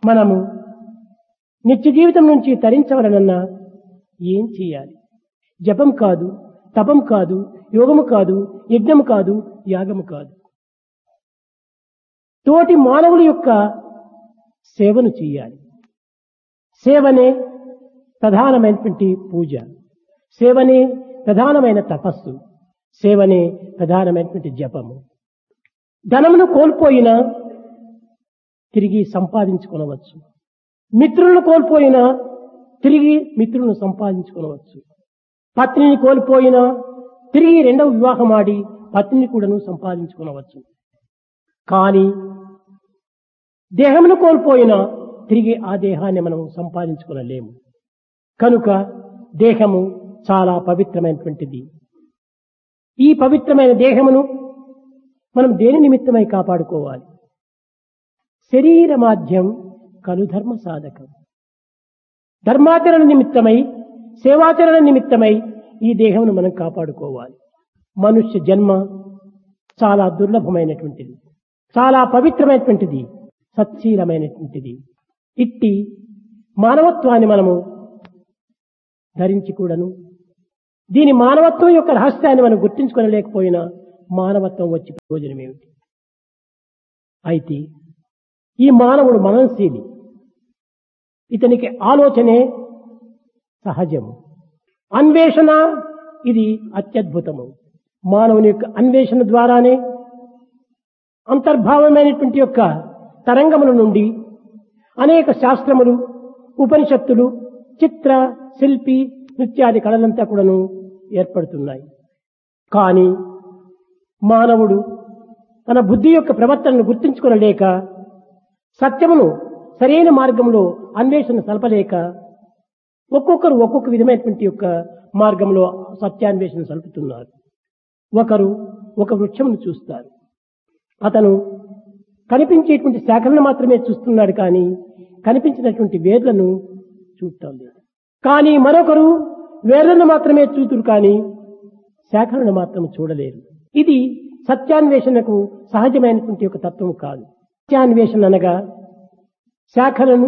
మనము నిత్య జీవితం నుంచి తరించవలనన్నా ఏం చేయాలి జపం కాదు తపం కాదు యోగము కాదు యజ్ఞము కాదు యాగము కాదు తోటి మానవుల యొక్క సేవను చేయాలి సేవనే ప్రధానమైనటువంటి పూజ సేవనే ప్రధానమైన తపస్సు సేవనే ప్రధానమైనటువంటి జపము ధనమును కోల్పోయినా తిరిగి సంపాదించుకొనవచ్చు మిత్రులను కోల్పోయినా తిరిగి మిత్రులను సంపాదించుకొనవచ్చు పత్నిని కోల్పోయినా తిరిగి రెండవ వివాహం ఆడి పత్నిని కూడాను సంపాదించుకొనవచ్చు కానీ దేహమును కోల్పోయినా తిరిగి ఆ దేహాన్ని మనం సంపాదించుకొనలేము కనుక దేహము చాలా పవిత్రమైనటువంటిది ఈ పవిత్రమైన దేహమును మనం దేని నిమిత్తమై కాపాడుకోవాలి శరీర మాధ్యం కలు ధర్మ సాధకం ధర్మాచరణ నిమిత్తమై సేవాచరణ నిమిత్తమై ఈ దేహమును మనం కాపాడుకోవాలి మనుష్య జన్మ చాలా దుర్లభమైనటువంటిది చాలా పవిత్రమైనటువంటిది సత్శీలమైనటువంటిది ఇట్టి మానవత్వాన్ని మనము ధరించి కూడాను దీని మానవత్వం యొక్క రహస్యాన్ని మనం గుర్తించుకోలేకపోయినా మానవత్వం వచ్చి ప్రయోజనం ఏమిటి అయితే ఈ మానవుడు మనశీలి ఇతనికి ఆలోచనే సహజము అన్వేషణ ఇది అత్యద్భుతము మానవుని యొక్క అన్వేషణ ద్వారానే అంతర్భావమైనటువంటి యొక్క తరంగముల నుండి అనేక శాస్త్రములు ఉపనిషత్తులు చిత్ర శిల్పి నృత్యాది కళలంతా కూడాను ఏర్పడుతున్నాయి కానీ మానవుడు తన బుద్ధి యొక్క ప్రవర్తనను గుర్తించుకొనలేక సత్యమును సరైన మార్గంలో అన్వేషణ సలపలేక ఒక్కొక్కరు ఒక్కొక్క విధమైనటువంటి యొక్క మార్గంలో సత్యాన్వేషణ సలుపుతున్నారు ఒకరు ఒక వృక్షమును చూస్తారు అతను కనిపించేటువంటి శాఖలను మాత్రమే చూస్తున్నాడు కానీ కనిపించినటువంటి వేర్లను చూడటం లేదు కానీ మరొకరు వేర్లను మాత్రమే చూతురు కానీ శాఖలను మాత్రం చూడలేరు ఇది సత్యాన్వేషణకు సహజమైనటువంటి ఒక తత్వం కాదు సత్యాన్వేషణ అనగా శాఖలను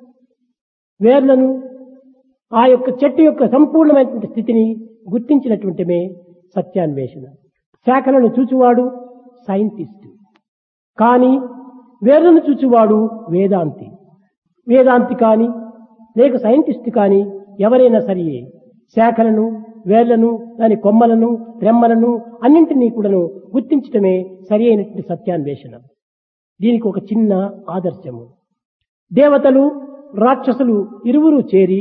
వేర్లను ఆ యొక్క చెట్టు యొక్క సంపూర్ణమైనటువంటి స్థితిని గుర్తించినటువంటిమే సత్యాన్వేషణ శాఖలను చూచువాడు సైంటిస్ట్ కానీ వేర్లను చూచువాడు వేదాంతి వేదాంతి కానీ లేక సైంటిస్ట్ కానీ ఎవరైనా సరే శాఖలను వేర్లను దాని కొమ్మలను రెమ్మలను అన్నింటినీ కూడాను గుర్తించటమే సరి అయినటువంటి సత్యాన్వేషణ దీనికి ఒక చిన్న ఆదర్శము దేవతలు రాక్షసులు ఇరువురు చేరి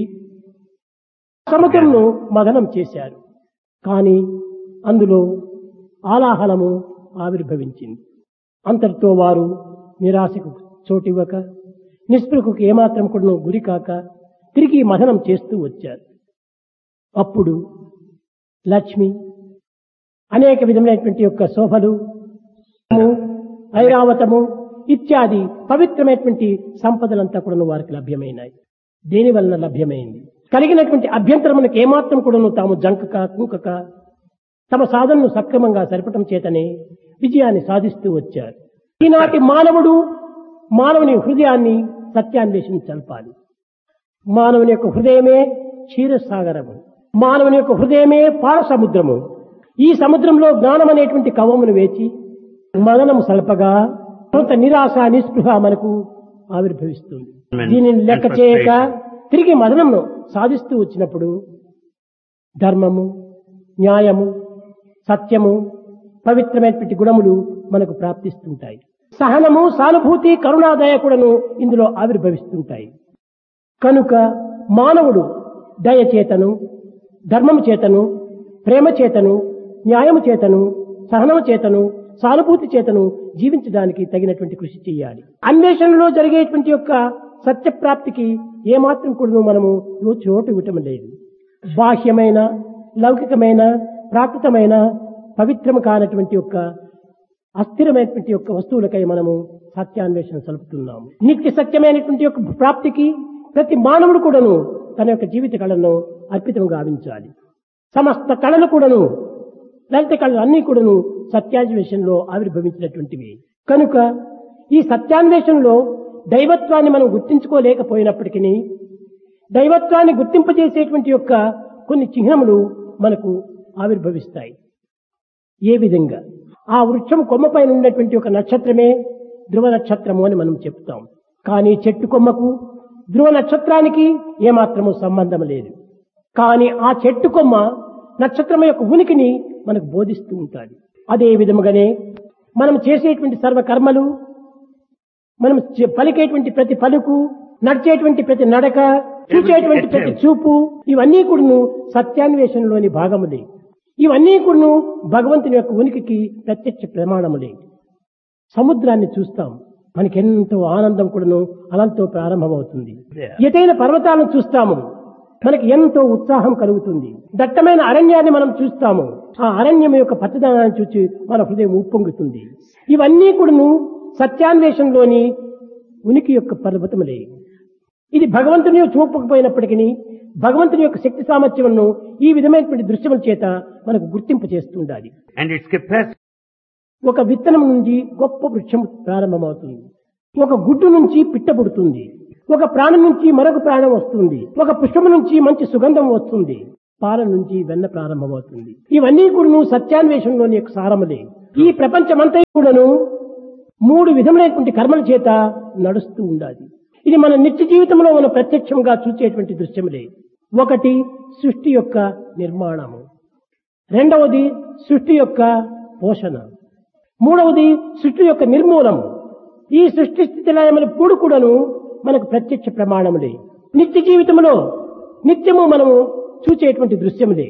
సముద్రంను మదనం చేశారు కానీ అందులో ఆలాహలము ఆవిర్భవించింది అంతటితో వారు నిరాశకు చోటివ్వక నిస్పృహకు ఏమాత్రం కూడా గురి కాక తిరిగి మదనం చేస్తూ వచ్చారు అప్పుడు లక్ష్మి అనేక విధమైనటువంటి యొక్క శోభలు ఐరావతము ఇత్యాది పవిత్రమైనటువంటి సంపదలంతా కూడా వారికి లభ్యమైనాయి దేని వలన లభ్యమైంది కలిగినటువంటి అభ్యంతరములకు ఏమాత్రం కూడాను తాము జంకక కుంకక తమ సాధనను సక్రమంగా సరిపటం చేతనే విజయాన్ని సాధిస్తూ వచ్చారు ఈనాటి మానవుడు మానవుని హృదయాన్ని సత్యాన్వేషణ చల్పాలి మానవుని యొక్క హృదయమే క్షీరసాగరము మానవుని యొక్క హృదయమే పాల సముద్రము ఈ సముద్రంలో జ్ఞానం అనేటువంటి కవమును వేచి మదనము సల్పగా కొంత నిరాశ నిస్పృహ మనకు ఆవిర్భవిస్తుంది దీనిని లెక్క చేయక తిరిగి మదనమును సాధిస్తూ వచ్చినప్పుడు ధర్మము న్యాయము సత్యము పవిత్రమైనటువంటి గుణములు మనకు ప్రాప్తిస్తుంటాయి సహనము సానుభూతి కరుణాదయ కూడాను ఇందులో ఆవిర్భవిస్తుంటాయి కనుక మానవుడు దయ చేతను ధర్మము చేతను ప్రేమ చేతను న్యాయము చేతను సహనము చేతను సానుభూతి చేతను జీవించడానికి తగినటువంటి కృషి చేయాలి అన్వేషణలో జరిగేటువంటి యొక్క సత్యప్రాప్తికి ఏమాత్రం కూడా మనము చోటు ఇవ్వటం లేదు బాహ్యమైన లౌకికమైన ప్రాకృతమైన పవిత్రము కానటువంటి యొక్క అస్థిరమైనటువంటి యొక్క వస్తువులకై మనము సత్యాన్వేషణ సలుపుతున్నాము నిత్య సత్యమైనటువంటి యొక్క ప్రాప్తికి ప్రతి మానవుడు కూడాను తన యొక్క జీవిత కళను అర్పితం గావించాలి సమస్త కళలు కూడాను లలిత కళలు అన్ని కూడాను సత్యాన్వేషణలో ఆవిర్భవించినటువంటివి కనుక ఈ సత్యాన్వేషణలో దైవత్వాన్ని మనం గుర్తించుకోలేకపోయినప్పటికీ దైవత్వాన్ని గుర్తింపజేసేటువంటి యొక్క కొన్ని చిహ్నములు మనకు ఆవిర్భవిస్తాయి ఏ విధంగా ఆ వృక్షం కొమ్మపైన ఉన్నటువంటి ఒక నక్షత్రమే ధ్రువ నక్షత్రము అని మనం చెప్తాం కానీ చెట్టు కొమ్మకు ధ్రువ నక్షత్రానికి ఏమాత్రము సంబంధం లేదు కానీ ఆ చెట్టు కొమ్మ నక్షత్రం యొక్క ఉనికిని మనకు బోధిస్తూ ఉంటుంది అదే విధముగానే మనం చేసేటువంటి సర్వ కర్మలు మనం చే- పలికేటువంటి ప్రతి పలుకు నడిచేటువంటి ప్రతి నడక చూసేటువంటి ప్రతి చూపు ఇవన్నీ కూడాను సత్యాన్వేషణలోని భాగములే ఇవన్నీ కూడాను భగవంతుని యొక్క ఉనికికి ప్రత్యక్ష ప్రమాణములే సముద్రాన్ని చూస్తాం మనకెంతో ఆనందం కూడాను అలంతో ప్రారంభమవుతుంది Yeah. ఎతైన పర్వతాలను చూస్తాము మనకి ఎంతో ఉత్సాహం కలుగుతుంది దట్టమైన అరణ్యాన్ని మనం చూస్తాము ఆ అరణ్యం యొక్క పచ్చదనాన్ని చూసి మన హృదయం ఉప్పొంగుతుంది ఇవన్నీ కూడాను సత్యాన్వేషణలోని ఉనికి యొక్క పర్వతములే ఇది భగవంతుని చూపకపోయినప్పటికీ భగవంతుని యొక్క శక్తి సామర్థ్యములను ఈ విధమైనటువంటి దృశ్యముల చేత మనకు గుర్తింపు చేస్తుండాలి and its capacity. ఒక విత్తనం నుంచి గొప్ప వృక్షం ప్రారంభమవుతుంది ఒక గుడ్డు నుంచి పిట్ట పుడుతుంది ఒక ప్రాణం నుంచి మరొక ప్రాణం వస్తుంది ఒక పుష్పము నుంచి మంచి సుగంధం వస్తుంది పాల నుంచి వెన్న ప్రారంభమవుతుంది ఇవన్నీ కూడాను సత్యాన్వేషణలోని యొక్క సారములే ఈ ప్రపంచమంతా కూడాను మూడు విధములైనటువంటి కర్మల చేత నడుస్తూ ఉండాలి ఇది మన నిత్య జీవితంలో మనం ప్రత్యక్షంగా చూసేటువంటి దృశ్యములే ఒకటి సృష్టి యొక్క నిర్మాణము రెండవది సృష్టి యొక్క పోషణ మూడవది సృష్టి యొక్క నిర్మూలము ఈ సృష్టి స్థితి లయముల పూడు కూడాను మనకు ప్రత్యక్ష ప్రమాణములే నిత్య జీవితంలో నిత్యము మనము చూచేటువంటి దృశ్యములే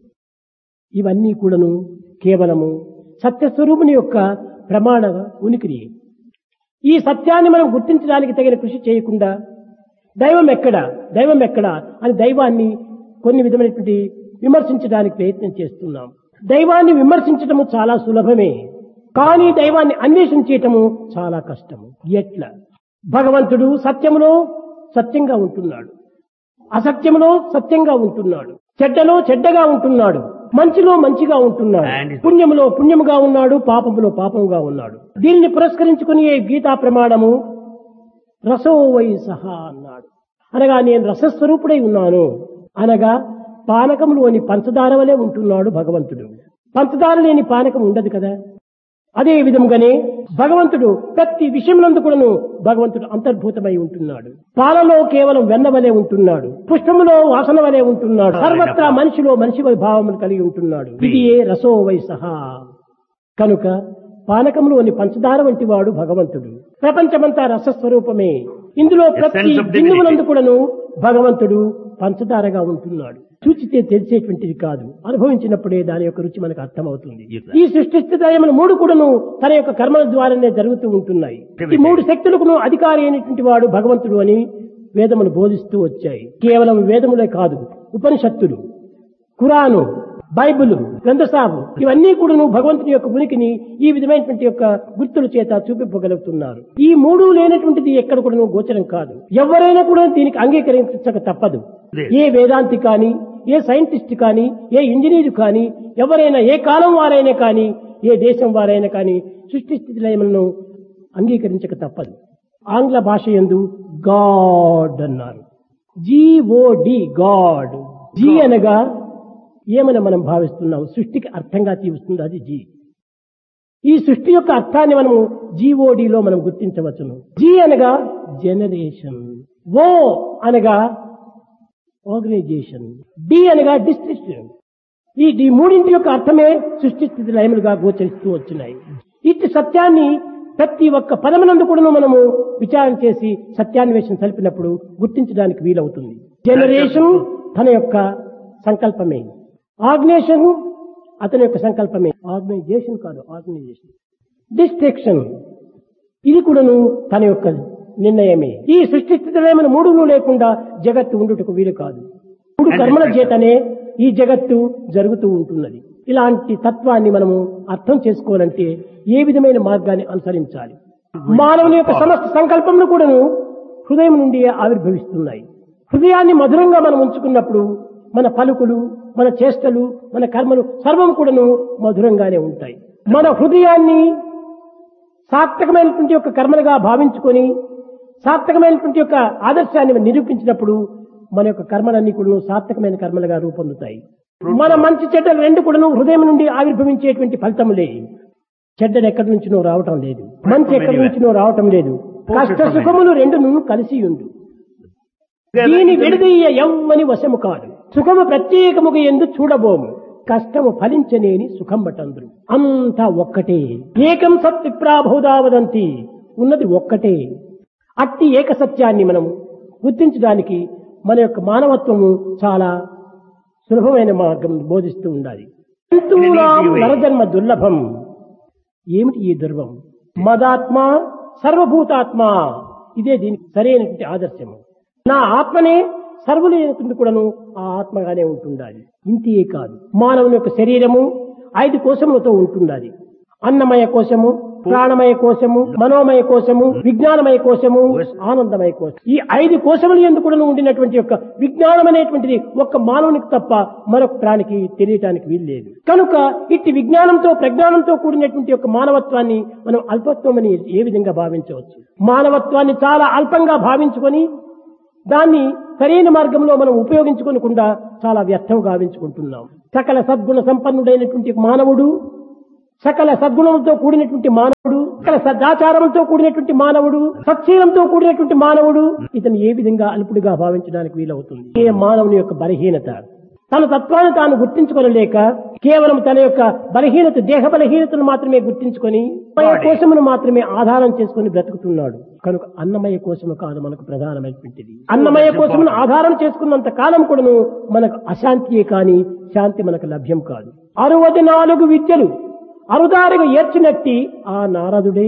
ఇవన్నీ కూడాను కేవలము సత్యస్వరూపుని యొక్క ప్రమాణ ఉనికిని ఈ సత్యాన్ని మనం గుర్తించడానికి తగిన కృషి చేయకుండా దైవం ఎక్కడ దైవం ఎక్కడ అని దైవాన్ని కొన్ని విధమైనటువంటి విమర్శించడానికి ప్రయత్నం చేస్తున్నాం దైవాన్ని విమర్శించటము చాలా సులభమే కానీ దైవాన్ని అన్వేషించటము చాలా కష్టము ఎట్లా భగవంతుడు సత్యములో సత్యంగా ఉంటున్నాడు అసత్యములో సత్యంగా ఉంటున్నాడు చెడ్డలో చెడ్డగా ఉంటున్నాడు మంచిలో మంచిగా ఉంటున్నాడు And- పుణ్యములో పుణ్యముగా ఉన్నాడు పాపములో పాపముగా ఉన్నాడు దీనిని పురస్కరించుకుని ఈ గీతా ప్రమాణము రసో వై సహా అన్నాడు అనగా నేను రసస్వరూపుడై ఉన్నాను అనగా పానకంలోని పంచదార వలె ఉంటున్నాడు భగవంతుడు పంచదార లేని పానకం ఉండదు కదా అదే విధముగానే భగవంతుడు ప్రతి విషయమునందు కూడాను భగవంతుడు అంతర్భూతమై ఉంటున్నాడు పాలలో కేవలం వెన్న వలె ఉంటున్నాడు పుష్పములో వాసన వలె ఉంటున్నాడు సర్వత్రా మనిషిలో మనిషి భావములు కలిగి ఉంటున్నాడు ఇది ఏ రసో వై సహా కనుక పానకంలోని పంచదార వంటి వాడు భగవంతుడు ప్రపంచమంతా రసస్వరూపమే ఇందులో ప్రతి Essence of divinity. బిందువులందు కూడాను భగవంతుడు పంచదారగా ఉంటున్నాడు చూచితే తెలిసేటువంటిది కాదు అనుభవించినప్పుడే దాని యొక్క రుచి మనకు అర్థమవుతుంది Yes, sir. ఈ సృష్టిస్థితయములు మూడు కూడాను తన యొక్క కర్మల ద్వారానే జరుగుతూ ఉంటున్నాయి ఈ మూడు శక్తులకు అధికారి అయినటువంటి వాడు భగవంతుడు అని వేదములు బోధిస్తూ వచ్చాయి కేవలం వేదములే కాదు ఉపనిషత్తులు ఖురాను బైబిల్ గ్రంథసాబు ఇవన్నీ కూడాను భగవంతుని యొక్క ఉనికిని ఈ విధమైనటువంటి యొక్క గుర్తుల చేత చూపింపగలుగుతున్నారు ఈ మూడు లేనటువంటిది ఎక్కడ కూడా గోచరం కాదు ఎవరైనా కూడా దీనికి అంగీకరించక తప్పదు ఏ వేదాంతి కానీ ఏ సైంటిస్ట్ కానీ ఏ ఇంజనీర్ కానీ ఎవరైనా ఏ కాలం వారైనా కానీ ఏ దేశం వారైనా కానీ సృష్టి స్థితి లయములను అంగీకరించక తప్పదు ఆంగ్ల భాష ఎందు గాడ్ అన్నారు జిఓడి గాడ్ జీ అనగా ఏమని మనం భావిస్తున్నాం సృష్టికి అర్థంగా తీస్తుంది అది జీ ఈ సృష్టి యొక్క అర్థాన్ని మనము జీఓడిలో మనం గుర్తించవచ్చును జీ అనగా జనరేషన్ ఓ అనగా ఆర్గనైజేషన్ డి అనగా డిస్ట్రిక్షన్ ఈ ఈ మూడింటి యొక్క అర్థమే సృష్టి స్థితి లయములుగా గోచరిస్తూ వచ్చినాయి ఇట్టి సత్యాన్ని ప్రతి ఒక్క పదమునందు కూడా మనము విచారణ చేసి సత్యాన్వేషణ సలిపినప్పుడు గుర్తించడానికి వీలవుతుంది జనరేషన్ తన యొక్క సంకల్పమే ఆర్గనైజేషన్ అతని యొక్క సంకల్పమే ఆర్గనైజేషన్ కాదు ఆర్గనైజేషన్ డిస్ట్రిక్షన్ ఇది కూడాను తన యొక్క నిర్ణయమే ఈ సృష్టి స్థితిలయమైన మూడును లేకుండా జగత్తు ఉండుటకు వీలు కాదు మూడు కర్మల చేతనే ఈ జగత్తు జరుగుతూ ఉంటున్నది ఇలాంటి తత్వాన్ని మనము అర్థం చేసుకోవాలంటే ఏ విధమైన మార్గాన్ని అనుసరించాలి మానవుని యొక్క సమస్త సంకల్పములు కూడాను హృదయం నుండి ఆవిర్భవిస్తున్నాయి హృదయాన్ని మధురంగా మనం ఉంచుకున్నప్పుడు మన పలుకులు మన చేష్టలు మన కర్మలు సర్వం కూడాను మధురంగానే ఉంటాయి మన హృదయాన్ని సార్థకమైనటువంటి యొక్క కర్మలుగా భావించుకొని సార్థకమైనటువంటి యొక్క ఆదర్శాన్ని నిరూపించినప్పుడు మన యొక్క కర్మలన్నీ కూడా సార్థకమైన కర్మలుగా రూపొందుతాయి మన మంచి చెడ్డలు రెండు కూడా హృదయం నుండి ఆవిర్భవించేటువంటి ఫలితములే చెడ్డలు ఎక్కడి నుంచినో రావటం లేదు మంచి ఎక్కడి నుంచినో రావటం లేదు కష్ట సుఖములు రెండును కలిసి ఉండు దీని విడదీయ ఎవ్వని వశము కాదు సుఖము ప్రత్యేకముగా ఎందు చూడబోము కష్టము ఫలించనేని సుఖం బటందురు అంతా ఒక్కటే ఏకం సత్ విప్రాభౌదావదంతి ఉన్నది ఒక్కటే అట్టి ఏక సత్యాన్ని మనం గుర్తించడానికి మన యొక్క మానవత్వము చాలా సులభమైన మార్గం బోధిస్తూ ఉండాలి జంతువునాం నరజన్మ దుర్లభం ఏమిటి ఈ దుర్వం మదాత్మ సర్వభూతాత్మ ఇదే దీనికి సరైనటువంటి ఆదర్శము నా ఆత్మనే సర్వులైనటువంటి కూడాను ఆ ఆత్మగానే ఉంటుండాలి ఇంతే కాదు మానవుని యొక్క శరీరము ఐదు కోశములతో ఉంటుండాలి అన్నమయ కోశము ప్రాణమయ కోశము మనోమయ కోశము విజ్ఞానమయ కోశము ఆనందమయ కోశం ఈ ఐదు కోశములు ఎందుకు కూడా ఉండినటువంటి యొక్క విజ్ఞానం అనేటువంటిది ఒక్క మానవునికి తప్ప మరొక ప్రాణికి తెలియటానికి వీల్లేదు కనుక ఇట్టి విజ్ఞానంతో ప్రజ్ఞానంతో కూడినటువంటి యొక్క మానవత్వాన్ని మనం అల్పత్వమని ఏ విధంగా భావించవచ్చు మానవత్వాన్ని చాలా అల్పంగా భావించుకొని దాన్ని సరైన మార్గంలో మనం ఉపయోగించుకోకుండా చాలా వ్యర్థం గావించుకుంటున్నాం సకల సద్గుణ సంపన్నుడైనటువంటి మానవుడు సకల సద్గుణంతో కూడినటువంటి మానవుడు సకల సదాచారంతో కూడినటువంటి మానవుడు సత్శీలంతో కూడినటువంటి మానవుడు ఇతను ఏ విధంగా అల్పుడిగా భావించడానికి వీలవుతుంది ఏ మానవుని యొక్క బలహీనత తన తత్వాన్ని తాను గుర్తించుకోలేక కేవలం తన యొక్క బలహీనత దేహ బలహీనతను మాత్రమే గుర్తించుకొని అన్నమయ కోశమును మాత్రమే ఆధారం చేసుకొని బ్రతుకుతున్నాడు కనుక అన్నమయ కోశము కాదు మనకు ప్రధానమైనటువంటిది అన్నమయ కోశమును ఆధారం చేసుకున్నంత కాలం కూడాను మనకు అశాంతియే కాని శాంతి మనకు లభ్యం కాదు అరవది నాలుగు విద్యలు అరుదారుగా ఏర్చినట్టి ఆ నారదుడే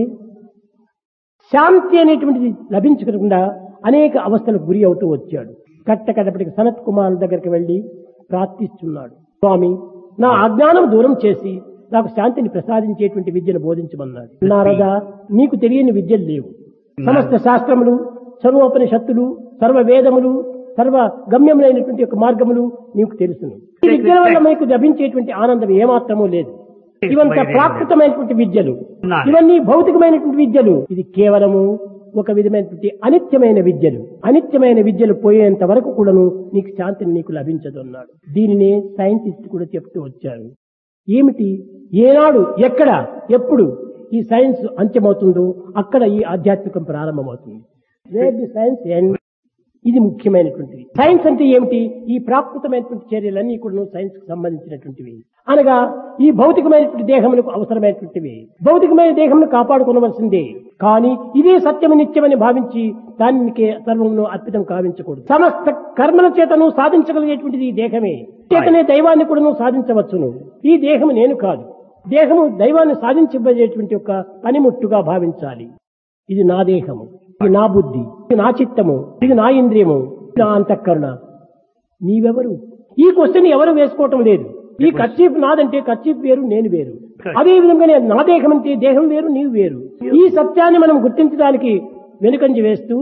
శాంతి అనేటువంటిది లభించకుండా అనేక అవస్థలకు గురి అవుతూ వచ్చాడు కట్ట కడపటికి సనత్ కుమార్ దగ్గరికి వెళ్లి ప్రార్థిస్తున్నాడు స్వామి నా అజ్ఞానం దూరం చేసి నాకు శాంతిని ప్రసాదించేటువంటి విద్యను బోధించమన్నాడు నారదా నీకు తెలియని విద్యలు లేవు సమస్త శాస్త్రములు సర్వోపనిషత్తులు సర్వ వేదములు సర్వ గమ్యములైనటువంటి యొక్క మార్గములు నీకు తెలుసును ఈ విద్యల వల్ల మీకు లభించేటువంటి ఆనందం ఏమాత్రమూ లేదు ఇవంతా ప్రాకృతమైనటువంటి విద్యలు ఇవన్నీ భౌతికమైనటువంటి విద్యలు ఇది కేవలము ఒక విధమైనటువంటి అనిత్యమైన విద్యలు అనిత్యమైన విద్యలు పోయేంత వరకు కూడాను నీకు శాంతిని నీకు లభించదు అన్నాడు దీనినే సైంటిస్ట్ కూడా చెప్తూ వచ్చారు ఏమిటి ఏనాడు ఎక్కడ ఎప్పుడు ఈ సైన్స్ అంత్యమవుతుందో అక్కడ ఈ ఆధ్యాత్మికం ప్రారంభమవుతుంది వేర్ ది సైన్స్ ఎండ్ ఇది ముఖ్యమైనటువంటిది సైన్స్ అంటే ఏమిటి ఈ ప్రాకృతమైనటువంటి చర్యలన్నీ కూడా సైన్స్ కు సంబంధించినటువంటివి అనగా ఈ భౌతికమైనటువంటి దేహములకు అవసరమైనటువంటివి భౌతికమైన దేహమును కాపాడుకోవలసిందే కానీ ఇదే సత్యము నిత్యమని భావించి దానికి సర్వమును అర్పితం కావించకూడదు సమస్త కర్మల చేతను సాధించగలిగేటువంటిది ఈ దేహమే చేతనే దైవాన్ని కూడా సాధించవచ్చును ఈ దేహము నేను కాదు దేహము దైవాన్ని సాధించబడేటువంటి ఒక పనిముట్టుగా భావించాలి ఇది నా దేహము ఇది నా బుద్ధి ఇది నా చిత్తము ఇది నా ఇంద్రియము ఇది నా అంతఃకరణ నీవెవరు ఈ క్వశ్చన్ ఎవరు వేసుకోవటం లేదు ఈ కర్చీఫ్ నాదంటే కర్చీఫ్ వేరు నేను వేరు అదే విధంగానే నా దేహం అంటే దేహం వేరు నీవు వేరు ఈ సత్యాన్ని మనం గుర్తించడానికి వెనుకంజ వేస్తూ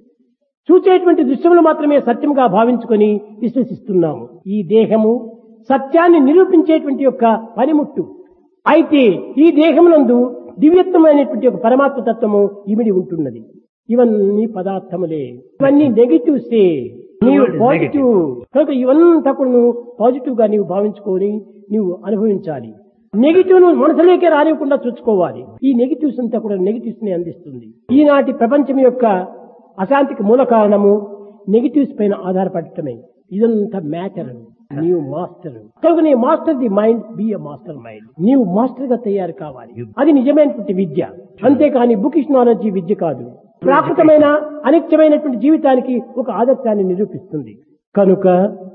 చూచేటువంటి దృశ్యములు మాత్రమే సత్యముగా భావించుకొని విశ్వసిస్తున్నాము ఈ దేహము సత్యాన్ని నిరూపించేటువంటి యొక్క పనిముట్టు అయితే ఈ దేహమునందు దివ్యత్వమైనటువంటి ఒక పరమాత్మ తత్వము ఇమిడి ఉంటున్నది ఇవన్నీ పదార్థములే ఇవన్నీ నెగిటివ్సే నీవు పాజిటివ్ కనుక ఇవంతా కూడా నువ్వు పాజిటివ్ గా నీవు భావించుకొని నీవు అనుభవించాలి నెగిటివ్ ను మనసులోకే రానివ్వకుండా చూసుకోవాలి ఈ నెగిటివ్స్ అంతా కూడా నెగిటివ్స్ ని అందిస్తుంది ఈనాటి ప్రపంచం యొక్క అశాంతికి మూల కారణము నెగిటివ్స్ పైన ఆధారపడటమే ఇదంతా మ్యాటర్ నీవు మాస్టర్ కనుక నీ master the mind be a master mind నీవు మాస్టర్ గా తయారు కావాలి అది నిజమైనటువంటి విద్య అంతేకాని బుకిష్ నాలెడ్జీ విద్య కాదు ప్రాకృతమైన అనిత్యమైనటువంటి జీవితానికి ఒక ఆదర్శాన్ని నిరూపిస్తుంది కనుక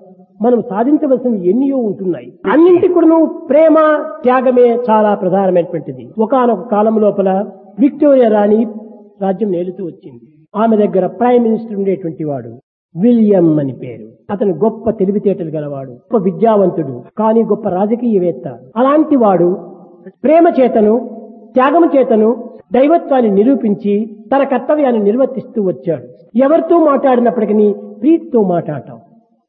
మనం సాధించవలసినవి ఎన్నో ఉంటున్నాయి అన్నింటి కూడా ప్రేమ త్యాగమే చాలా ప్రధానమైనటువంటిది ఒకనొక కాలం లోపల విక్టోరియా రాణి రాజ్యం నేలుతూ వచ్చింది ఆమె దగ్గర ప్రైమ్ మినిస్టర్ ఉండేటువంటి వాడు విలియం అని పేరు అతను గొప్ప తెలివితేటలు గలవాడు గొప్ప విద్యావంతుడు కానీ గొప్ప రాజకీయవేత్త అలాంటి వాడు ప్రేమ చేతను త్యాగము చేతను దైవత్వాన్ని నిరూపించి తన కర్తవ్యాన్ని నిర్వర్తిస్తూ వచ్చాడు ఎవరితో మాట్లాడినప్పటికీ ప్రీతితో మాట్లాడటం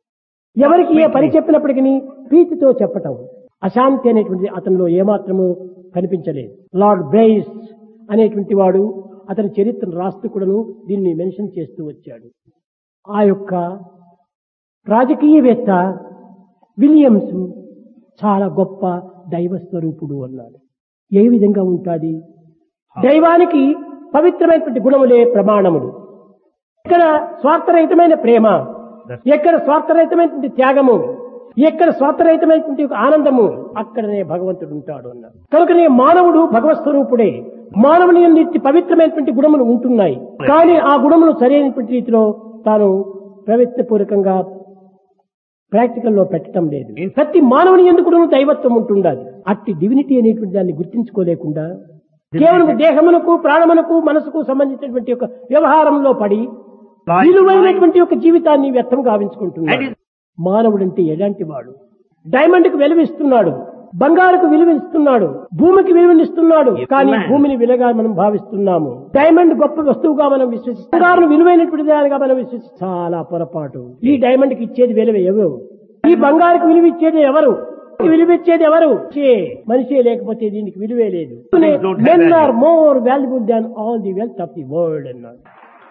ఎవరికి ఏ పని చెప్పినప్పటికీ ప్రీతితో చెప్పటం అశాంతి అనేటువంటిది అతనిలో ఏమాత్రము కనిపించలేదు లార్డ్ బ్రైస్ అనేటువంటి వాడు అతని చరిత్రను రాస్తూ కూడాను దీన్ని మెన్షన్ చేస్తూ వచ్చాడు ఆ యొక్క రాజకీయవేత్త విలియమ్స్ చాలా గొప్ప దైవ స్వరూపుడు అన్నాడు ఏ విధంగా ఉంటాది దైవానికి పవిత్రమైనటువంటి గుణములే ప్రమాణములు ఎక్కడ స్వార్థరహితమైన ప్రేమ ఎక్కడ స్వార్థరహితమైనటువంటి త్యాగము ఎక్కడ స్వార్థరహితమైనటువంటి ఒక ఆనందము అక్కడనే భగవంతుడు ఉంటాడు అన్నారు కనుకనే మానవుడు భగవత్ స్వరూపుడే మానవుని యందు ఇట్టి పవిత్రమైనటువంటి గుణములు ఉంటున్నాయి కానీ ఆ గుణములు సరైనటువంటి రీతిలో తాను ప్రవృత్తిపూర్వకంగా ప్రాక్టికల్లో పెట్టడం లేదు ప్రతి మానవుని ఎందుకు దైవత్వం ఉంటుండాలి అట్టి డివినిటీ అనేటువంటి దాన్ని గుర్తించుకోలేకుండా కేవలం దేహమునకు ప్రాణమునకు మనసుకు సంబంధించినటువంటి ఒక వ్యవహారంలో పడి విలువైనటువంటి ఒక జీవితాన్ని వ్యర్థం గావించుకుంటున్నాడు మానవుడంటే ఎలాంటి వాడు డైమండ్ కు విలువిస్తున్నాడు బంగారుకు విలువిస్తున్నాడు భూమికి విలువనిస్తున్నాడు కానీ భూమిని విలువగా మనం భావిస్తున్నాము డైమండ్ గొప్ప వస్తువుగా మనం విశ్వసిస్తాం బంగారం విలువైనటువంటి దానిగా మనం విశ్వసి చాలా పొరపాటు ఈ డైమండ్ కి ఇచ్చేది విలువ ఎవరు ఈ బంగారుకు విలువ ఇచ్చేది ఎవరు విలువ ఇచ్చేది ఎవరు చే మనిషే లేకపోతే దీనికి విలువే లేదు don't have men value. Are more valuable than all the wealth of the world అన్నాడు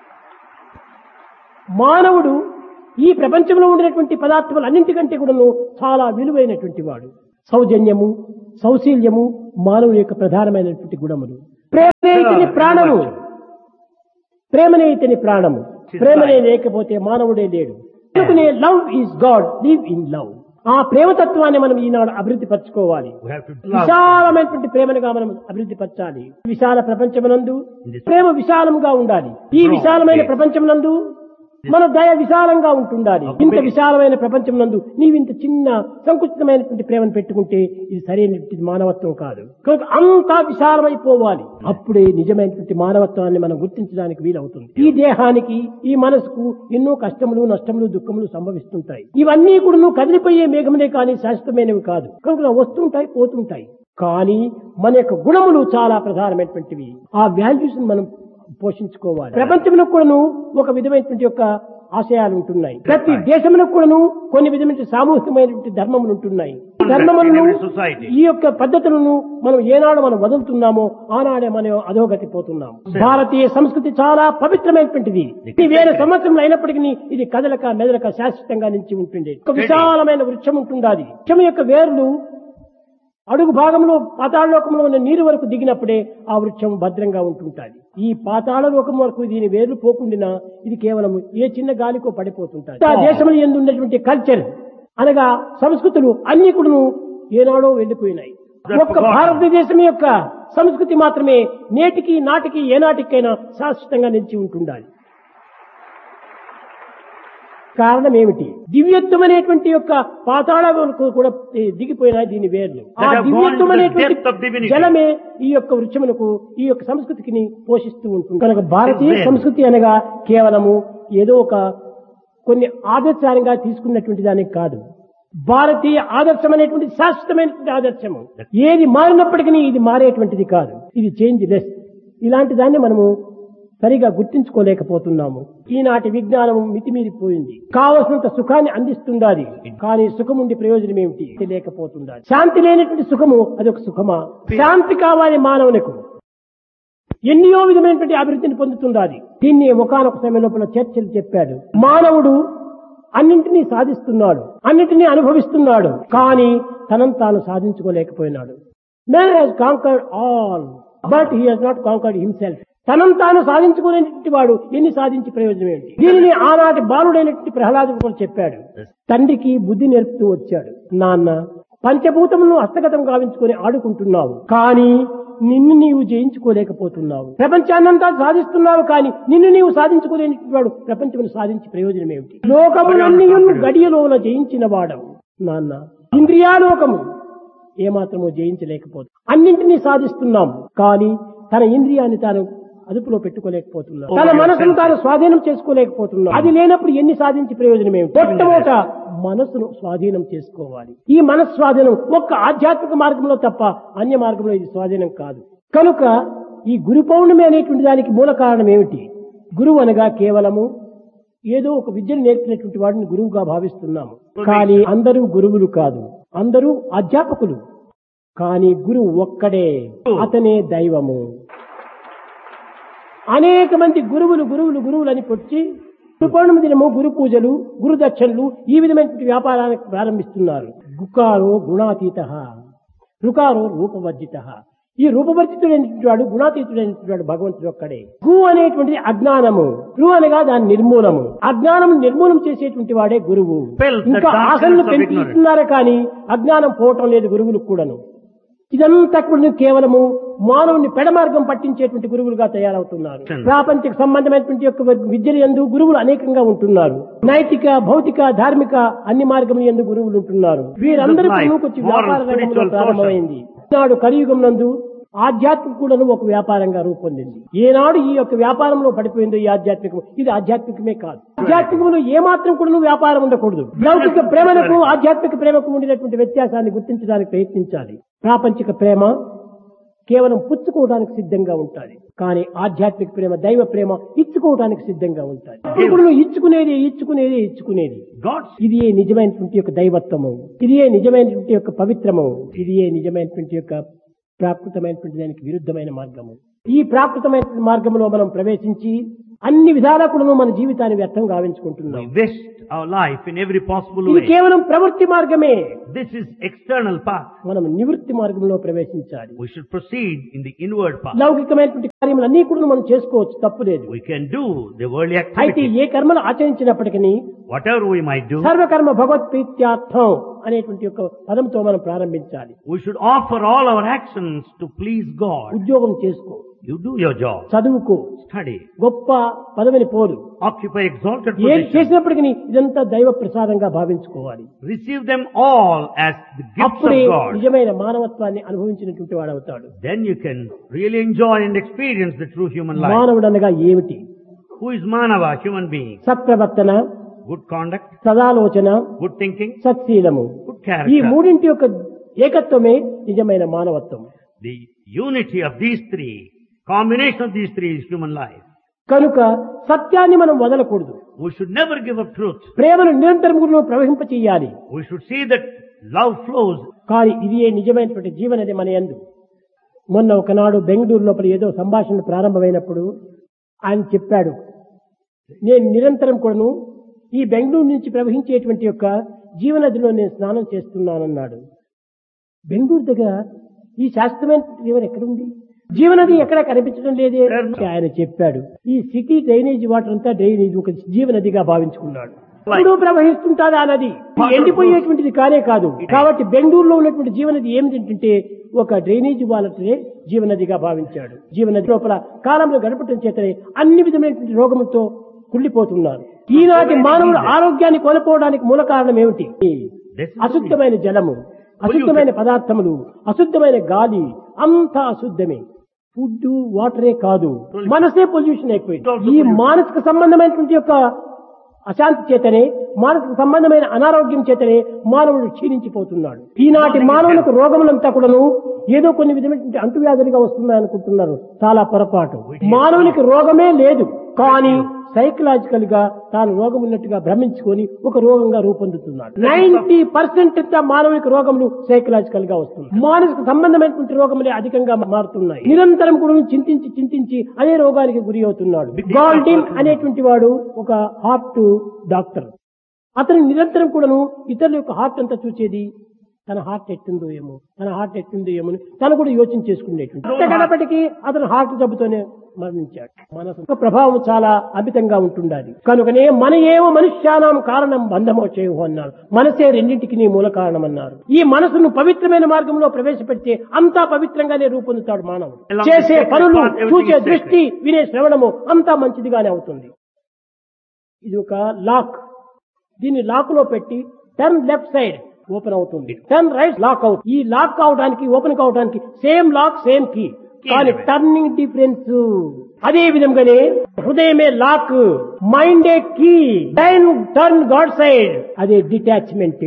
మానవుడు ఈ ప్రపంచంలో ఉండినటువంటి పదార్థములు అన్నింటికంటే కూడాను చాలా విలువైనటువంటి వాడు సౌజన్యము సౌశీల్యము మానవుని యొక్క ప్రధానమైనటువంటి గుణములు ప్రేమనే ఇతని ప్రాణము ప్రేమనే ఇతని ప్రాణము ప్రేమనే లేకపోతే మానవుడే లేడు అందుకనే love is God live in love ఆ ప్రేమతత్వాన్ని మనం ఈనాడు అభివృద్ధి పరచుకోవాలి We have to love. విశాలమైనటువంటి ప్రేమనుగా మనం అభివృద్ధి పరచాలి విశాల ప్రపంచమునందు ప్రేమ విశాలంగా ఉండాలి ఈ విశాలమైన ప్రపంచమునందు మన దయ విశాలంగా ఉంటుండాలి ఇంత విశాలమైన ప్రపంచమునందు నీవింత చిన్న సంకుచితమైనటువంటి ప్రేమను పెట్టుకుంటే ఇది సరైనటువంటి మానవత్వం కాదు కనుక అంతా విశాలమైపోవాలి అప్పుడే నిజమైనటువంటి మానవత్వాన్ని మనం గుర్తించడానికి వీలవుతుంది ఈ దేహానికి ఈ మనసుకు ఎన్నో కష్టములు నష్టములు దుఃఖములు సంభవిస్తుంటాయి ఇవన్నీ కూడా నువ్వు కదిలిపోయే మేఘములే కానీ శాశ్వతమైనవి కాదు కనుక వస్తుంటాయి పోతుంటాయి కానీ మన యొక్క గుణములు చాలా ప్రధానమైనటువంటివి ఆ వాల్యూస్ మనం పోషించుకోవాలి ప్రపంచంలో కూడాను ఒక విధమైనటువంటి యొక్క ఆశయాలు ఉంటున్నాయి ప్రతి దేశంలో కూడాను కొన్ని విధమైన సామూహికమైనటువంటి ధర్మములు ఉంటున్నాయి ఈ ధర్మములను In every society. ఈ యొక్క పద్ధతులను మనం ఏనాడు మనం వదులుతున్నామో ఆనాడే మనం అధోగతి పోతున్నాము భారతీయ సంస్కృతి చాలా పవిత్రమైనటువంటిది ఇది వేరే సంవత్సరం అయినప్పటికీ ఇది కదలక మెదలక శాశ్వతంగా నిలిచి ఉంటుంది ఒక విశాలమైన వృక్షం ఉంటుండాది వృక్షం యొక్క వేర్లు అడుగు భాగంలో పాతాళలోకంలో ఉన్న నీరు వరకు దిగినప్పుడే ఆ వృక్షం భద్రంగా ఉంటుంటాది ఈ పాతాళ లోకం వరకు దీని వేర్లు పోకుండినా ఇది కేవలం ఏ చిన్న గాలికో పడిపోతుంటాయి ఆ దేశంలో ఎందు ఉన్నటువంటి కల్చర్ అనగా సంస్కృతులు అన్ని కూడాను ఏనాడో వెళ్లిపోయినాయి ఒక్క భారతదేశం యొక్క సంస్కృతి మాత్రమే నేటికి నాటికి ఏనాటికైనా శాశ్వతంగా నిలిచి ఉంటుండాలి కారణం ఏమిటి దివ్యత్వం అనేటువంటి యొక్క పాతాళ వరకు కూడా ఈ దిగిపోయిన దీని వేర్లు ఆ That have gone దివ్యత్వం to the అనేటువంటి depth of divinity. జలమే ఈ యొక్క వృక్షమునకు ఈ యొక్క సంస్కృతికి పోషిస్తూ ఉంటుంది కనుక భారతీయ It's there. సంస్కృతి అనగా కేవలము ఏదో ఒక కొన్ని ఆదర్శాలుగా తీసుకున్నటువంటి దానికి కాదు భారతీయ ఆదర్శం అనేటువంటి శాశ్వతమైనటువంటి ఆదర్శము ఏది మారినప్పటికీ ఇది మారేటువంటిది కాదు ఇది చేంజ్ లెస్ ఇలాంటి దాన్ని మనము సరిగా గుర్తించుకోలేకపోతున్నాము ఈనాటి విజ్ఞానము మితిమీరిపోయింది కావలసినంత సుఖాన్ని అందిస్తుండాలి కానీ సుఖం ఉండి ప్రయోజనం ఏమిటి ఇది లేకపోతుండాలి శాంతి లేనటువంటి సుఖము అదొక సుఖమా శాంతి కావాలి మానవునికి ఎన్నో విధమైనటువంటి అభివృద్ధిని పొందుతుండాలి దీన్ని ఒకనొక సమయం లోపల చర్చలు చెప్పాడు మానవుడు అన్నింటినీ సాధిస్తున్నాడు అన్నింటినీ అనుభవిస్తున్నాడు కానీ తనను తాను సాధించుకోలేకపోయినాడు man has conquered all but he has not conquered himself తనను తాను సాధించుకునేటువంటి వాడు ఎన్ని సాధించి ప్రయోజనం ఏంటి దీనిని ఆనాటి బాలుడైనటువంటి ప్రహ్లాదుడు కూడా చెప్పాడు తండ్రికి బుద్ధి నేర్పుతూ వచ్చాడు నాన్న పంచభూతములను హస్తగతం గావించుకొని ఆడుకుంటున్నావు కానీ నిన్ను నీవు జయించుకోలేకపోతున్నావు ప్రపంచాన్నంతా సాధిస్తున్నావు కానీ నిన్ను నీవు సాధించుకోలేని వాడు ప్రపంచమును సాధించి ప్రయోజనం ఏమిటి లోకములన్నీ గడియలోన జయించిన వాడవు నాన్న ఇంద్రియాలోకము ఏమాత్రమో జయించలేకపోతుంది అన్నింటినీ సాధిస్తున్నాం కానీ తన ఇంద్రియాన్ని తాను అదుపులో పెట్టుకోలేకపోతున్నాం తన మనసును తాను స్వాధీనం చేసుకోలేకపోతున్నాం అది లేనప్పుడు ఎన్ని సాధించి ప్రయోజనం ఏమిటి మొట్టమొదట మనసును స్వాధీనం చేసుకోవాలి ఈ మనస్ స్వాధీనం ఒక్క ఆధ్యాత్మిక మార్గంలో తప్ప అన్య మార్గంలో ఇది స్వాధీనం కాదు కనుక ఈ గురు పౌర్ణమి అనేటువంటి దానికి మూల కారణం ఏమిటి గురువు అనగా కేవలము ఏదో ఒక విద్యను నేర్పినటువంటి వాడిని గురువుగా భావిస్తున్నాము కానీ అందరూ గురువులు కాదు అందరూ అధ్యాపకులు కానీ గురువు ఒక్కడే అతనే దైవము అనేక మంది గురువులు గురువులు గురువులు అని పొచ్చి గురుపౌర్ణమి దినము గురు పూజలు గురు దక్షిణలు ఈ విధమైనటువంటి వ్యాపారానికి ప్రారంభిస్తున్నారు గుకారో గుణాతీత రుకారో రూపవర్జిత ఈ రూపవర్జితుడైనటువంటి వాడు గుణాతీతుడైనటువంటి వాడు భగవంతుడు ఒక్కడే గు అనేటువంటిది అజ్ఞానము రు అనగా దాని నిర్మూలము అజ్ఞానం నిర్మూలం చేసేటువంటి వాడే గురువు Spells the ఇంకా darkness ఆశలను of పెంచుతున్నారు కానీ అజ్ఞానం పోవటం లేదు గురువులకు కూడాను ఇదంతా కూడా కేవలము మానవుని పెడమార్గం పట్టించేటువంటి గురువులుగా తయారవుతున్నారు Hmm. ప్రాపంచిక సంబంధమైనటువంటి యొక్క విద్యలు ఎందు గురువులు అనేకంగా ఉంటున్నారు నైతిక భౌతిక ధార్మిక అన్ని మార్గములు ఎందు గురువులు ఉంటున్నారు వీరందరూ Life, కూడా కొంచెం moral, వ్యాపార రంగంలో spiritual, ప్రారంభమైంది ఈనాడు కలియుగం నందు ఆధ్యాత్మిక కూడా ఒక వ్యాపారంగా రూపొందింది ఏనాడు ఈ యొక్క వ్యాపారంలో పడిపోయిందో ఈ ఆధ్యాత్మికం ఇది ఆధ్యాత్మికమే కాదు ఆధ్యాత్మికంలో ఏమాత్రం కూడా వ్యాపారం ఉండకూడదు లౌకిక ప్రేమలకు ఆధ్యాత్మిక ప్రేమకు ఉండినటువంటి వ్యత్యాసాన్ని గుర్తించడానికి ప్రయత్నించాలి ప్రాపంచిక ప్రేమ కేవలం పుచ్చుకోవడానికి సిద్ధంగా ఉంటుంది కానీ ఆధ్యాత్మిక ప్రేమ దైవ ప్రేమ ఇచ్చుకోవడానికి సిద్ధంగా ఉంటుంది ఇప్పుడు నువ్వు ఇచ్చుకునేది ఇచ్చుకునేది ఇచ్చుకునేది God's ఇది ఏ నిజమైనటువంటి యొక్క దైవత్వము ఇది ఏ నిజమైనటువంటి యొక్క పవిత్రము ఇది ఏ నిజమైనటువంటి యొక్క ప్రాకృతమైనటువంటి దానికి విరుద్ధమైన మార్గము ఈ ప్రాకృతమైన మార్గంలో మనం ప్రవేశించి అన్ని విధాలా కూడా మన జీవితాన్ని వ్యర్థం గావించుకుంటున్నాం we waste our life in every possible ఇది way. కేవలం ప్రవృత్తి మార్గమే This is external path. మనం నివృత్తి మార్గంలో ప్రవేశించాలి We should proceed in the inward path. లౌకికమైనటువంటి కార్యములన్నీ కూడా మనం చేసుకోవచ్చు తప్పు లేదు We can do the worldly అయితే activities, ఏ కర్మలు ఆచరించినప్పటికీ whatever we might do. సర్వకర్మ భగవత్ప్రీత్యార్థం అనేటువంటి యొక్క పదంతో మనం ప్రారంభించాలి We should offer all our actions to please God. ఉద్యోగం చేసుకో You do your job, చదువుకో study, గొప్ప పదవిని పోరు occupy exalted ఏది position. చేసినప్పటికీ ఇదంతా దైవ ప్రసాదంగా భావించుకోవాలి Receive them all as the gifts అప్పుడే of God. నిజమైన మానవత్వాన్ని అనుభవించినటువంటి వాడవుతాడు Then you can really enjoy and experience the true human life. మానవుడు అనగా ఏమిటి Who is Manava, human being? సత్ప్రవర్తన Good conduct, సదాలోచన good thinking, సత్శీలము good ఈ character. మూడింటి యొక్క ఏకత్వమే నిజమైన మానవత్వం The unity of these three, combination of these three is human life. కనుక సత్యాన్ని మనం వదలకూడదు We should never give up truth. ప్రేమను నిరంతరం కూడా ప్రవహింప చేయాలి We should see that love flows. కానీ ఇది ఏ నిజమైనటువంటి జీవనది మన యందు మొన్న ఒకనాడు బెంగళూరు లోపల ఏదో సంభాషణ ప్రారంభమైనప్పుడు ఆయన చెప్పాడు నేను నిరంతరం కూడాను ఈ బెంగళూరు నుంచి ప్రవహించేటువంటి యొక్క జీవనదిలో నేను స్నానం చేస్తున్నానన్నాడు బెంగళూరు దగ్గర ఈ శాస్త్రమైన జీవన ఎక్కడుంది జీవనది ఎక్కడ కనిపించడం లేదే ఆయన చెప్పాడు ఈ సిటీ డ్రైనేజ్ వాటర్ అంతా డ్రైనేజ్ ఒక జీవనదిగా భావించుకున్నాడు ఇప్పుడు ప్రవహిస్తుంటాది ఆ నది ఇది ఎండిపోయేటువంటిది కానే కాదు కాబట్టి బెంగళూరులో ఉన్నటువంటి జీవనది ఏమిటంటే ఒక డ్రైనేజ్ వాలటనే జీవనదిగా భావించాడు జీవనది లోపల కాలంలో గడపటం చేతనే అన్ని విధమైనటువంటి రోగములతో కుళ్ళిపోతున్నారు ఈనాటి మానవుడు ఆరోగ్యాన్ని కోల్పోవడానికి మూల కారణం ఏమిటి This is అశుద్ధమైన జలము అశుద్ధమైన పదార్థములు అశుద్ధమైన గాలి అంతా అశుద్ధమే ఫుడ్ వాటరే కాదు మనసే పొల్యూషన్ అయిపోయింది ఈ మానసిక సంబంధమైనటువంటి యొక్క అశాంతి చేతనే మానసిక సంబంధమైన అనారోగ్యం చేతనే మానవుడు క్షీణించిపోతున్నాడు ఈనాటి మానవులకు రోగములంతా కూడాను ఏదో కొన్ని విధమైనటువంటి అంటువ్యాధులుగా వస్తున్నాయి అనుకుంటున్నారు చాలా పొరపాటు మానవునికి రోగమే లేదు కానీ సైకలాజికల్ గా తాను రోగం ఉన్నట్టుగా భ్రమించుకొని ఒక రోగంగా రూపొందుతున్నాడు నైన్టీ పర్సెంట్ మానవునికి రోగములు సైకలాజికల్ గా వస్తున్నాయి మానసిక సంబంధమైనటువంటి రోగములే అధికంగా మారుతున్నాయి నిరంతరం కూడా చింతించి చింతించి అదే రోగానికి గురి అవుతున్నాడు గాల్డిన్ అనేటువంటి వాడు ఒక హార్ట్ డాక్టర్ అతను నిరంతరం కూడాను ఇతరుల యొక్క హార్ట్ అంతా చూసేది తన హార్ట్ ఎట్టుందో ఏమో తన హార్ట్ ఎట్టుందో ఏమో అని తను కూడా యోచన చేసుకునేటువంటి కనపటికి అతను హార్ట్ జబ్బుతోనే మరణించాడు మనసు యొక్క ప్రభావం చాలా అమితంగా ఉంటుండాలి కనుకనే మన ఏమో మనుష్యానాం కారణం బంధమోచేయు అన్నారు మనసే రెండింటికి నీ మూల కారణం అన్నారు ఈ మనసును పవిత్రమైన మార్గంలో ప్రవేశపెడితే అంతా పవిత్రంగానే రూపొందుతాడు మానవుడు చేసే పనులు చూసే దృష్టి వినే శ్రవణము అంతా మంచిదిగానే అవుతుంది ఇది ఒక లాక్ దీన్ని లాక్ లో పెట్టి టర్న్ లెఫ్ట్ సైడ్ ఓపెన్ అవుతుంది టర్న్ రైట్ లాక్ అవుతుంది ఈ లాక్ కావడానికి ఓపెన్ కావడానికి సేమ్ లాక్ సేమ్ కీ కానీ టర్నింగ్ డిఫరెన్స్ అదే విధంగానే హృదయమే లాక్ మైండే కీ టైన్ టర్న్ గాడ్ సైడ్ అదే డిటాచ్మెంట్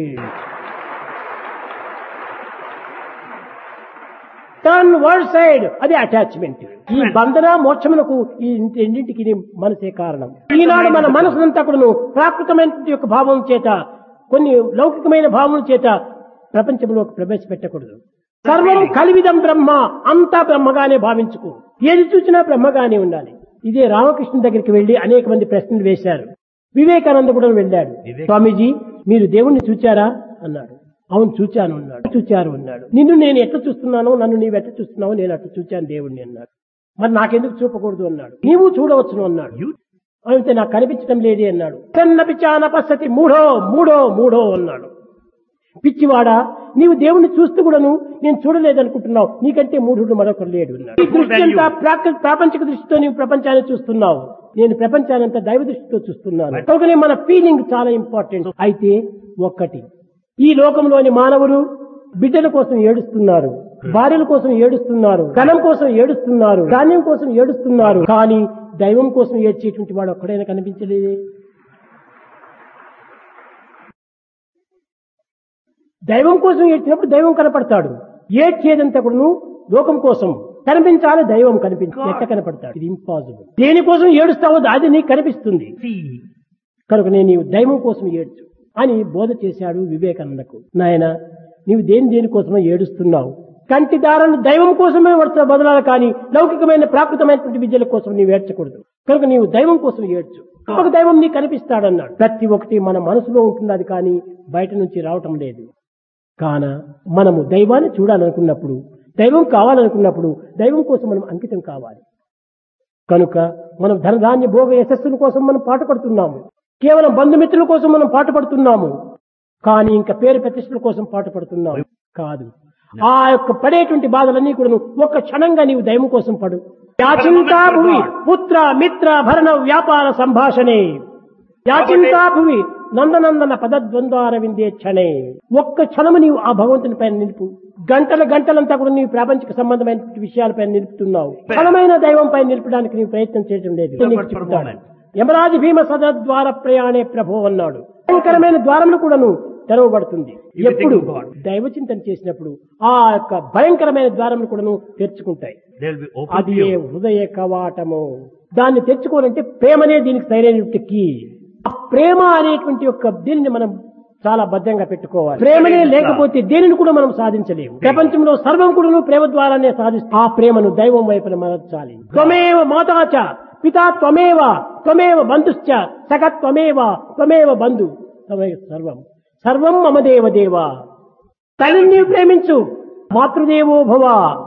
టర్న్ వర్డ్ సైడ్ అది అటాచ్మెంట్ ఈ బంధన మోక్షమునకు ఈ రెండింటికి మనసే కారణం ఈనాడు మన మనసునంతా కూడాను ప్రాకృతమైన యొక్క భావం చేత కొన్ని లౌకికమైన భావముల చేత ప్రపంచంలోకి ప్రవేశపెట్టకూడదు సర్వం కలివిదం బ్రహ్మ అంతా బ్రహ్మగానే భావించుకో ఏది చూసినా బ్రహ్మగానే ఉండాలి ఇదే రామకృష్ణ దగ్గరికి వెళ్లి అనేక మంది ప్రశ్నలు వేశారు వివేకానంద కూడా వెళ్ళాడు వివేక్- స్వామీజీ మీరు దేవుణ్ణి చూచారా అన్నాడు అవును చూచాను అన్నాడు చూచారు అన్నాడు నిన్ను నేను ఎట్లా చూస్తున్నానో నన్ను నీవు ఎట్లా చూస్తున్నావో నేను అట్లా చూచాను దేవుణ్ణి అన్నాడు మరి నాకెందుకు చూపకూడదు అన్నాడు నీవు చూడవచ్చును అన్నాడు You అయితే నాకు కనిపించడం లేదే అన్నాడు కన్న పిచ్చాన పశ్చతి మూడో మూడో మూడో అన్నాడు పిచ్చివాడా నీవు దేవుణ్ణి చూస్తూ కూడాను నేను చూడలేదనుకుంటున్నావు నీకంటే మూఢుడు మరొకరు లేడు అన్నాడు ఈ దృష్టి అంతా ప్రాక- ప్రాపంచిక దృష్టితో నీవు ప్రపంచాన్ని చూస్తున్నావు నేను ప్రపంచాన్ని అంతా దైవ దృష్టితో చూస్తున్నాను కనుకనే మన ఫీలింగ్ చాలా ఇంపార్టెంట్ అయితే ఒక్కటి ఈ లోకంలోని మానవులు బిడ్డల కోసం ఏడుస్తున్నారు భార్యల కోసం ఏడుస్తున్నారు ధనం కోసం ఏడుస్తున్నారు ధాన్యం కోసం ఏడుస్తున్నారు కానీ దైవం కోసం ఏడ్చేటువంటి వాడు ఒక్కడైనా కనిపించలేదే దైవం కోసం ఏడ్చినప్పుడు దైవం కనపడతాడు ఏడ్చేదంతా కూడాను లోకం కోసం కనిపించాలి దైవం కనిపించాలి ఎట్ట కనపడతాడు ఇది ఇంపాసిబుల్ దేనికోసం ఏడుస్తావో అది నీకు కనిపిస్తుంది see, కనుక నేను నీవు దైవం కోసం ఏడ్చు అని బోధ చేశాడు వివేకానందకు నాయన నీవు దేని దేనికోసమో ఏడుస్తున్నావు కంటి దారాన్ని దైవం కోసమే వడత బదలాలి కానీ లౌకికమైన ప్రాకృతమైనటువంటి విద్యల కోసం నీవు ఏడ్చకూడదు కనుక నీవు దైవం కోసం ఏడ్చు ఒక దైవం నీకు కనిపిస్తాడన్నాడు ప్రతి ఒక్కటి మన మనసులో ఉంటుంది అది కానీ బయట నుంచి రావటం లేదు కాన మనము దైవాన్ని చూడాలనుకున్నప్పుడు దైవం కావాలనుకున్నప్పుడు దైవం కోసం మనం అంకితం కావాలి కనుక మనం ధనధాన్య భోగ యశస్సుల కోసం మనం పాటుపడుతున్నాము కేవలం బంధుమిత్రుల కోసం మనం పాటుపడుతున్నాము కానీ ఇంకా పేరు ప్రతిష్టల కోసం పాటుపడుతున్నాము కాదు ఆ యొక్క పడేటువంటి బాధలన్నీ కూడా ఒక్క క్షణంగా నీవు దైవం కోసం పడు యాచింతా భువి పుత్ర మిత్ర భరణ వ్యాపార సంభాషణే యాచింతా భువి నందనందన పదద్వంద్వార విందే క్షణే ఒక్క క్షణము నీవు ఆ భగవంతుని పైన నిలుపు గంటల గంటలంతా కూడా నీవు ప్రాపంచిక సంబంధమైన విషయాలపై నిలుపుతున్నావు ఫలమైన దైవం పైన నిలపడానికి నీవు ప్రయత్నం చేయడం లేదు నీకు చెప్తాను. యమరాజు భీమ సదద్వార ప్రయాణే ప్రభో అన్నాడు భయంకరమైన ద్వారములు కూడాను తెరవబడుతుంది You will ఎప్పుడు think of God. దైవ చింతన చేసినప్పుడు ఆ యొక్క భయంకరమైన ద్వారములు కూడాను తెరుచుకుంటాయి they'll be open అది to ఏ you. హృదయ కవాటము దాన్ని తెచ్చుకోవాలంటే ప్రేమనే దీనికి సరైనటువంటి కీ ఆ ప్రేమ అనేటువంటి యొక్క దీనిని మనం చాలా భద్రంగా పెట్టుకోవాలి ప్రేమనే లేకపోతే దేనిని కూడా మనం సాధించలేము ప్రపంచంలో సర్వం కూడా ప్రేమ ద్వారానే సాధిస్తాం ఆ ప్రేమను దైవం వైపున మరచాలి త్వమేవ మాతాచ పితా త్వమేవ త్వమేవ బంధుశ్చ సగ త్వమేవ త్వమేవ బంధు త్వమేవ సర్వం సర్వం మమ దేవ దేవా తల్లిని నీవు ప్రేమించు మాతృదేవో భవ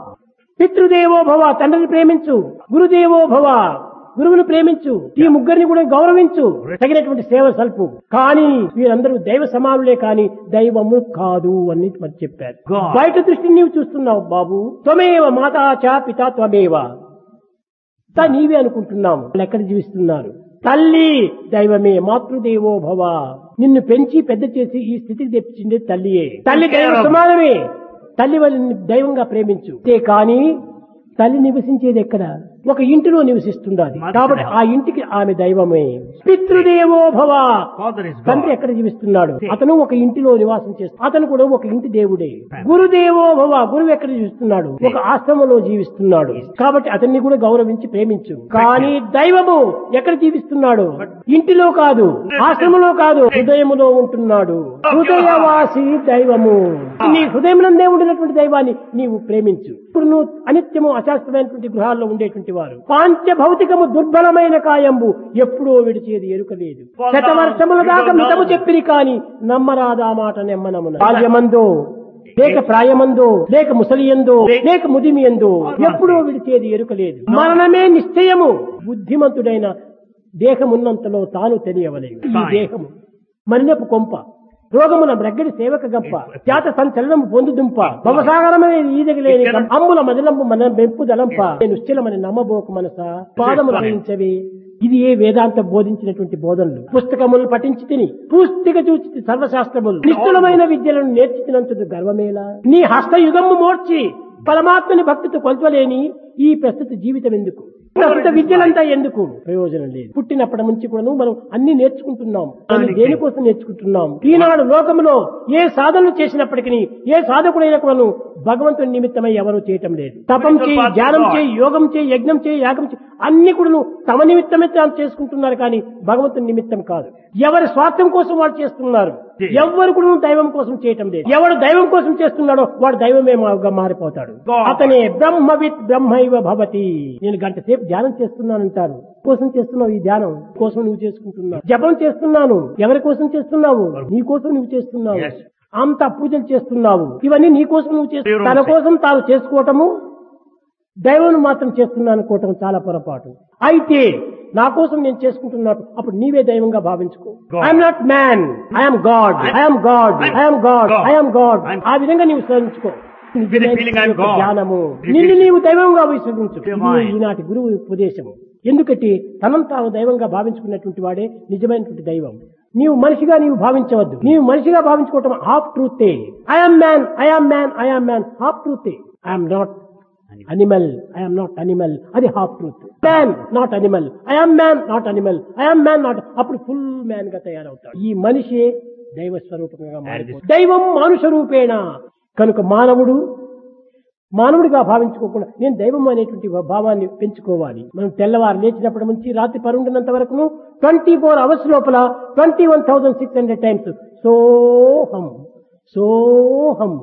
పితృదేవో భవ తండ్రిని ప్రేమించు గురుదేవో భవ గురువుని ప్రేమించు ఈ ముగ్గురిని కూడా గౌరవించు తగినటువంటి సేవ సల్పు కానీ వీరందరూ దైవ సమానులే కానీ దైవము కాదు అని మరి చెప్పారు God. బయట దృష్టిని నీవు చూస్తున్నావు బాబు త్వమేవ మాతాచ పితా త్వమేవ తా నీవే అనుకుంటున్నాము వాళ్ళు ఎక్కడ జీవిస్తున్నారు తల్లి దైవమే మాతృదేవో భవ నిన్ను పెంచి పెద్ద చేసి ఈ స్థితికి తెప్పించింది తల్లియే తల్లి దైవ సమానమే తల్లి వాళ్ళని దైవంగా ప్రేమించు అంతే కానీ తల్లి నివసించేది ఎక్కడ ఒక ఇంటిలో నివసిస్తుండాలి కాబట్టి ఆ ఇంటికి ఆమె దైవమే పితృదేవో భవ Father is తండ్రి God. ఎక్కడ జీవిస్తున్నాడు అతను ఒక ఇంటిలో నివాసం చేస్తాడు అతను కూడా ఒక ఇంటి దేవుడే గురుదేవో భవ గురువు ఎక్కడ జీవిస్తున్నాడు ఒక ఆశ్రమంలో జీవిస్తున్నాడు కాబట్టి అతన్ని కూడా గౌరవించి ప్రేమించు కానీ దైవము ఎక్కడ జీవిస్తున్నాడు ఇంటిలో కాదు ఆశ్రమంలో కాదు హృదయములో ఉంటున్నాడు హృదయవాసి దైవము నీ హృదయంలోనే ఉండినటువంటి దైవాన్ని నీవు ప్రేమించు ఇప్పుడు నువ్వు అనిత్యము అశాస్త్రమైనటువంటి గృహాల్లో ఉండేటువంటి వారు పాంచ భౌతికము దుర్బలమైన కాయంబు ఎప్పుడో విడిచేది ఎరుక లేదు శతవర్షముల దాకా మితము చెప్పిరి కాని నమ్మరాదా మాట నెమ్మనమున బాల్యమందో లేక ప్రాయమందో లేక ముసలియందో లేక ముదిమియందో ఎప్పుడో విడిచేది ఎరుక లేదు మరణమే నిశ్చయము బుద్ధిమంతుడైన దేహమున్నంతలో తాను తెలియవలేదు ఈ దేహము మరినపు కొంప రోగమున బ్రగ్గడి సేవక గంప జాత సంచలనము పొందుదుంప భవసాగరమైన ఈదగలేని గం- అమ్ముల మదిలంపు మన బెంపు దలంప నేను స్థిరమని నమ్మబోకు మనస పాదము రచించవి ఇది ఏ వేదాంత బోధించినటువంటి బోధనలు పుస్తకములు పఠించి తిని పూర్తిగా చూచి సర్వశాస్త్రములు నిష్ఠులమైన విద్యలను నేర్చినందుకు గర్వమేలా నీ హస్తయుగము మోర్చి పరమాత్మని భక్తితో కొల్చలేని ఈ ప్రస్తుత జీవితం ఎందుకు ప్రస్తుత విద్యలంతా ఎందుకు ప్రయోజనం లేదు పుట్టినప్పటి నుంచి కూడా మనం అన్ని నేర్చుకుంటున్నాం కానీ దేనికోసం నేర్చుకుంటున్నాం ఈనాడు లోకంలో ఏ సాధనలు చేసినప్పటికీ ఏ సాధకుడైన కూడాను భగవంతుని నిమిత్తమై ఎవరు చేయటం లేదు తపం చేయి ధ్యానం చేయి యోగం చేయి యజ్ఞం చేయి యాగం చేయి అన్ని కూడాను తమ నిమిత్తమే తాను చేసుకుంటున్నారు కానీ భగవంతుని నిమిత్తం కాదు ఎవరి స్వార్థం కోసం వాళ్ళు చేస్తున్నారు Yes. ఎవ్వరు కూడా దైవం కోసం చేయటం లేదు ఎవడు దైవం కోసం చేస్తున్నాడో వాడు దైవమే మా- మారిపోతాడు God. అతనే బ్రహ్మవిత్ బ్రహ్మైవ భవతి నేను గంట సేపు ధ్యానం చేస్తున్నానంటారు కోసం చేస్తున్నావు ఈ ధ్యానం కోసం నువ్వు చేసుకుంటున్నావు జపం చేస్తున్నాను ఎవరి కోసం చేస్తున్నావు నీ కోసం నువ్వు చేస్తున్నావు Yes. అంత పూజలు చేస్తున్నావు ఇవన్నీ నీ కోసం నువ్వు Your చేస్తున్నావు own తన sake. కోసం తాను చేసుకోవటము దైవం మాత్రం చేస్తున్నాను అనుకోవటం చాలా పొరపాటు అయితే నా కోసం నేను చేసుకుంటున్నాను అప్పుడు నీవే దైవంగా భావించుకో God. I'm not man I'm God I'm God I'm I'm God God. I'm God I'm- ఆ విధంగా నీవు శ్రమించుకో With the feeling I'm God. ధ్యానము This నిన్ను is- నీవు దైవంగా విశ్వసించు ఇది Divine. ఈనాటి గురువు ఉపదేశము ఎందుకంటే తనను తాను దైవంగా భావించుకున్నటువంటి వాడే నిజమైనటువంటి దైవం నీవు మనిషిగా నీవు భావించవద్దు నీవు మనిషిగా భావించుకోవటం హాఫ్ ట్రూతే I'm man I'm man I'm man half ట్రూతే I'm not animal I'm not animal అది half truth man not animal I'm man not animal I'm man not అప్పుడు ఫుల్ మ్యాన్ గా తయారవుతాడు ఈ మనిషి దైవ స్వరూపంగా మారిపోతాడు దైవం మానుష రూపేణ కనుక మానవుడు మానవుడిగా భావించుకోకుండా నేను దైవం అనేటువంటి భావాన్ని పెంచుకోవాలి మనం తెల్లవారు లేచినప్పటి నుంచి రాత్రి పరుండినంత వరకు ట్వంటీ ఫోర్ అవర్స్ లోపల twenty one thousand six hundred times సోహం సోహం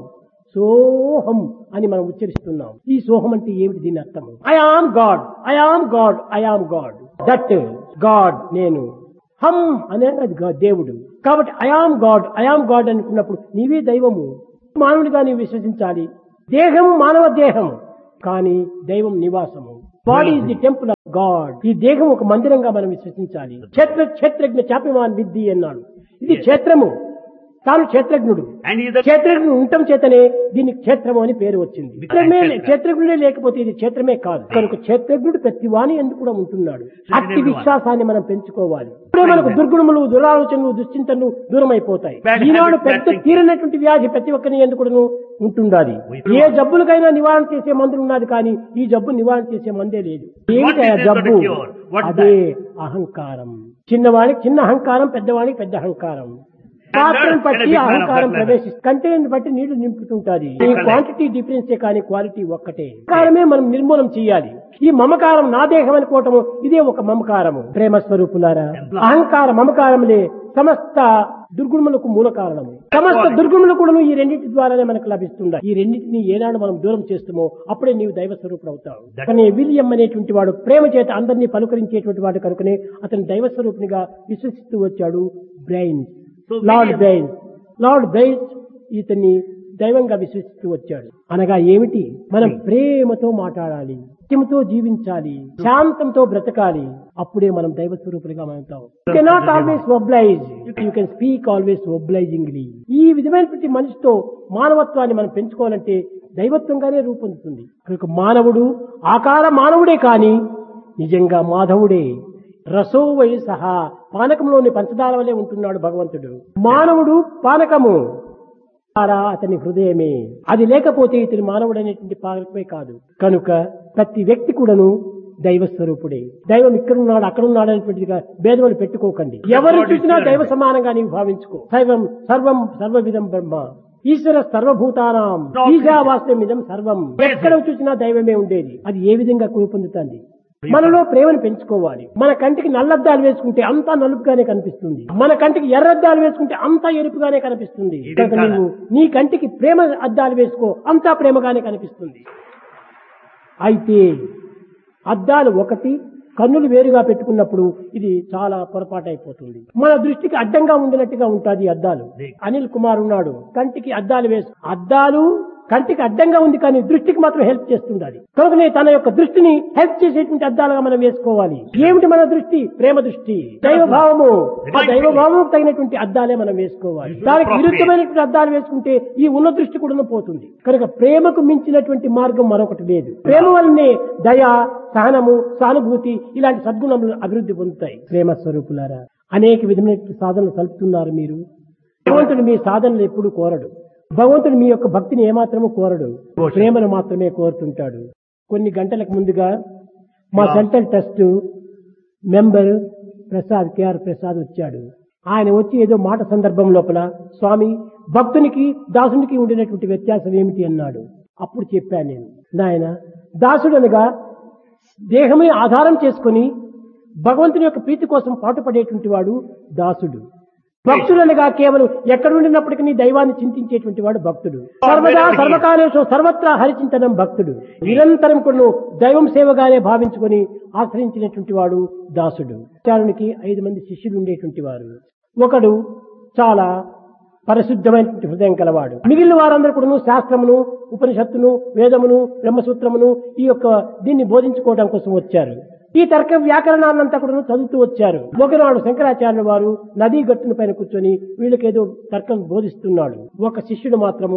సోహం అని మనం ఉచ్చరిస్తున్నాం ఈ సోహం అంటే ఏమిటి దీని అర్థం I am God I am God I am God that God నేను హమ్ అనే అది గా- దేవుడు కాబట్టి I am God I am God అనుకున్నప్పుడు నీవే దైవము మానవుడిగా నీవు విశ్వసించాలి దేహం మానవ దేహం కానీ దైవం నివాసము body is the temple of God ఈ దేహం ఒక మందిరంగా మనం విశ్వసించాలి క్షేత్ర క్షేత్రజ్ఞ చాపిమాన్ విద్ది అన్నాడు ఇది క్షేత్రము తాను క్షేత్రజ్ఞుడు And he is the క్షేత్రజ్ఞుడు ఉండటం చేతనే దీనికి క్షేత్రము అని పేరు వచ్చింది Because క్షేత్రమే క్షేత్ర. క్షేత్రజ్ఞుడే లేకపోతే ఇది క్షేత్రమే కాదు కనుక క్షేత్రజ్ఞుడు ప్రతి వాణి ఎందుకు కూడా ఉంటున్నాడు అట్టి everyone. విశ్వాసాన్ని మనం పెంచుకోవాలి ఇప్పుడే మనకు దుర్గుణములు దురాలోచనలు దుశ్చింతలు దూరం అయిపోతాయి Bad ఈనాడు habits, bad పెద్ద thinking. తీరనటువంటి వ్యాధి ప్రతి ఒక్కరిని ఎందుకు ఉంటుండాలి We- ఏ జబ్బులకైనా నివారణ చేసే మందులు ఉన్నది కానీ ఈ జబ్బు నివారణ చేసే మందే లేదు ఏమిటి ఆ is this జబ్బు for the cure? What is అదే అహంకారం చిన్నవాడికి చిన్న అహంకారం పెద్దవాడికి పెద్ద అహంకారం పాత్రను and a బట్టి big man of అహంకారం that level. ప్రవేశిస్తుంది కంటెంట్ బట్టి నీళ్లు నింపుతుంటాది ఈ Correct. క్వాంటిటీ డిఫరెన్సే కానీ క్వాలిటీ ఒక్కటే అహంకారమే మనం నిర్మూలన చేయాలి ఈ మమకారం నా దేహం అనుకోవటము ఇదే ఒక మమకారము ప్రేమ స్వరూపులారా అహంకార మమకారములే సమస్త దుర్గుణములకు మూల కారణము సమస్త దుర్గుణములు కూడా ఈ రెండింటి ద్వారానే మనకు లభిస్తుంది ఈ రెండింటిని ఏనాడు మనం దూరం చేస్తామో అప్పుడే నీవు దైవ స్వరూపుడు అవుతావు That- కానీ విలియం అనేటువంటి వాడు ప్రేమ చేత అందరినీ పలుకరించేటువంటి వాడు కనుకనే అతను దైవ స్వరూపునిగా విశ్వసిస్తూ వచ్చాడు brain So lord William- brain lord brain ఇతన్ని దైవంగా విశ్వసిస్తూ వచ్చాడు అనగా ఏమిటి మనం ప్రేమతో మాట్లాడాలి సత్యముతో జీవించాలి శాంతంతో బ్రతకాలి అప్పుడే మనం దైవ స్వరూపులుగా అవుతాం you cannot always oblige you can speak always obligingly ఈ విధమైనటువంటి మనిషితో మానవత్వాన్ని మనం పెంచుకోవాలంటే దైవత్వంగానే రూపొందుతుంది కనుక మానవుడు ఆకార మానవుడే కాని నిజంగా మాధవుడే రసో వై సహా పానకంలోని పంచదార వలె ఉంటున్నాడు భగవంతుడు మానవుడు పానకము ఆరా అతని హృదయమే అది లేకపోతే ఇతని మానవుడు అనేటువంటి పానకమే కాదు కనుక ప్రతి వ్యక్తి కూడాను దైవ స్వరూపుడే దైవం ఇక్కడున్నాడు అక్కడున్నాడు అనేటువంటిదిగా భేదములు పెట్టుకోకండి ఎవరు చూసినా దైవ సమానంగా నీవు భావించుకో సర్వం సర్వం సర్వవిధం బ్రహ్మ ఈశ్వర సర్వభూతానాం ఈశావాస్యమిదం సర్వం ఎక్కడ చూసినా దైవమే ఉండేది అది ఏ విధంగా రూపొందుతుంది మనలో ప్రేమను పెంచుకోవాలి మన కంటికి నల్లద్దాలు వేసుకుంటే అంతా నలుపుగానే కనిపిస్తుంది మన కంటికి ఎర్రద్దాలు వేసుకుంటే అంతా ఎరుపుగానే కనిపిస్తుంది ఇది కనుక కాదా? నీవు నీ కంటికి ప్రేమ అద్దాలు వేసుకో అంతా ప్రేమగానే కనిపిస్తుంది అయితే అద్దాలు ఒకటి కన్నులు వేరుగా పెట్టుకున్నప్పుడు ఇది చాలా పొరపాటు అయిపోతుంది మన దృష్టికి అడ్డంగా ఉండినట్టుగా ఉంటుంది ఈ అద్దాలు అనిల్ కుమార్ ఉన్నాడు కంటికి అద్దాలు వేసు అద్దాలు కంటికి అడ్డంగా ఉంది కానీ దృష్టికి మాత్రం హెల్ప్ చేస్తుంది అది కనుకనే తన యొక్క దృష్టిని హెల్ప్ చేసేటువంటి అద్దాలుగా మనం వేసుకోవాలి ఏమిటి మన దృష్టి ప్రేమ దృష్టి దైవ భావము ఆ దైవ భావము తగినటువంటి అద్దాలే మనం వేసుకోవాలి దానికి విరుద్ధమైనటువంటి అద్దాలు వేసుకుంటే ఈ ఉన్న దృష్టి కూడా పోతుంది కనుక ప్రేమకు మించినటువంటి మార్గం మరొకటి లేదు ప్రేమ వల్లనే దయ సహనము సానుభూతి ఇలాంటి సద్గుణములు అభివృద్ధి పొందుతాయి ప్రేమ స్వరూపులారా అనేక విధమైన సాధనలు కలుపుతున్నారు మీరు భగవంతుడు మీ సాధనలు ఎప్పుడు కోరడు భగవంతుడు మీ యొక్క భక్తిని ఏమాత్రము కోరడు ప్రేమను మాత్రమే కోరుతుంటాడు కొన్ని గంటలకు ముందుగా మా central trust member Prasad K R Prasad వచ్చాడు ఆయన వచ్చి ఏదో మాట సందర్భం లోపల స్వామి భక్తునికి దాసునికి ఉండినటువంటి వ్యత్యాసం ఏమిటి అన్నాడు అప్పుడు చెప్పాను నేను నాయన దాసుడు అనగా దేహమే ఆధారం చేసుకొని భగవంతుని యొక్క ప్రీతి కోసం పాటుపడేటువంటి వాడు దాసుడు భక్తులనగా కేవలం ఎక్కడ ఉండినప్పటికీ నీ దైవాన్ని చింతించేటువంటి వాడు భక్తుడు సర్వదా సర్వకాలేశం సర్వత్రా హరిచింతనం భక్తుడు నిరంతరం కూడా దైవం సేవగానే భావించుకొని ఆశ్రయించినటువంటి వాడు దాసుడు చారునికి ఐదు మంది శిష్యులు ఉండేటువంటి వారు ఒకడు చాలా పరిశుద్ధమైనటువంటి హృదయం కలవాడు మిగిలిన వారందరూ కూడా శాస్త్రమును ఉపనిషత్తును వేదమును బ్రహ్మసూత్రమును ఈ యొక్క దీన్ని బోధించుకోవడం కోసం వచ్చారు ఈ తర్క వ్యాకరణాలంతా కూడా చదువుతూ వచ్చారు ఒకనాడు శంకరాచార్యుల వారు నదీ గట్టున పైన కూర్చొని వీళ్ళకేదో తర్కం బోధిస్తున్నాడు ఒక శిష్యుడు మాత్రము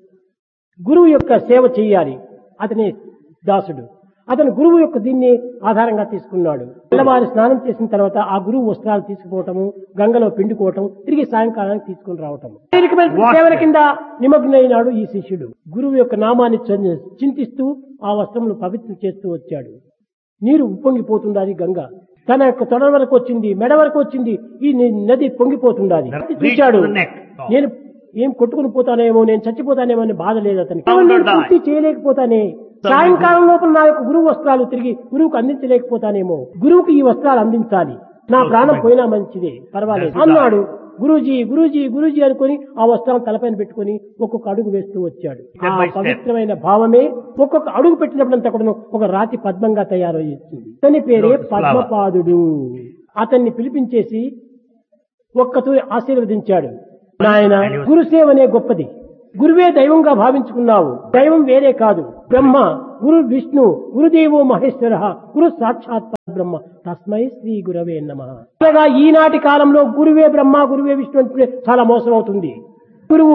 గురువు యొక్క సేవ చేయాలి అతని దాసుడు అతను గురువు యొక్క దీన్ని ఆధారంగా తీసుకున్నాడు తెల్లవారి స్నానం చేసిన తర్వాత ఆ గురువు వస్త్రాలు తీసుకుపోవటము గంగలో పిండుకోవటం తిరిగి సాయంకాలానికి తీసుకుని రావటం శారీరకమైన సేవల కింద నిమగ్నైనాడు ఈ శిష్యుడు గురువు యొక్క నామాన్ని చ- చింతిస్తూ ఆ వస్త్రమును పవిత్రం చేస్తూ వచ్చాడు నీరు ఉప్పొంగిపోతుండాది గంగ తన యొక్క తొడ వరకు వచ్చింది మెడ వరకు వచ్చింది ఈ ని- నది పొంగిపోతుండాది That చూశాడు reached to the neck. నేను ఏం కొట్టుకుని పోతానేమో నేను చచ్చిపోతానేమో అని బాధ లేదు అతనికి Found నేను or die. పూర్తి చేయలేకపోతానే సాయంకాలం లోపల నా యొక్క గురువు వస్త్రాలు తిరిగి గురువుకు అందించలేకపోతానేమో గురువుకు ఈ వస్త్రాలు అందించాలి నా ప్రాణం పోయినా మంచిదే పర్వాలేదు That's అన్నాడు గురూజీ గురూజీ గురూజీ అనుకొని ఆ వస్త్రాలను తలపైన పెట్టుకొని ఒక్కొక్క అడుగు వేస్తూ వచ్చాడు Step ఆ by step. పవిత్రమైన భావమే ఒక్కొక్క అడుగు పెట్టినప్పుడంతా కూడా ఒక రాతి పద్మంగా తయారయ్యింది అతని పేరే Lotus flower. పద్మపాదుడు అతన్ని పిలిపించేసి ఒక్కతూరి ఆశీర్వదించాడు నాయన గురుసేవ అనే గొప్పది గురువే దైవంగా భావించుకున్నావు దైవం వేరే కాదు బ్రహ్మ గురు విష్ణు గురుదేవో మహేశ్వర గురు సాక్షాత్ బ్రహ్మ తస్మై శ్రీ గురవే నమ అనగా ఈనాటి కాలంలో గురువే బ్రహ్మ గురువే విష్ణు అంటే చాలా మోసం అవుతుంది గురువు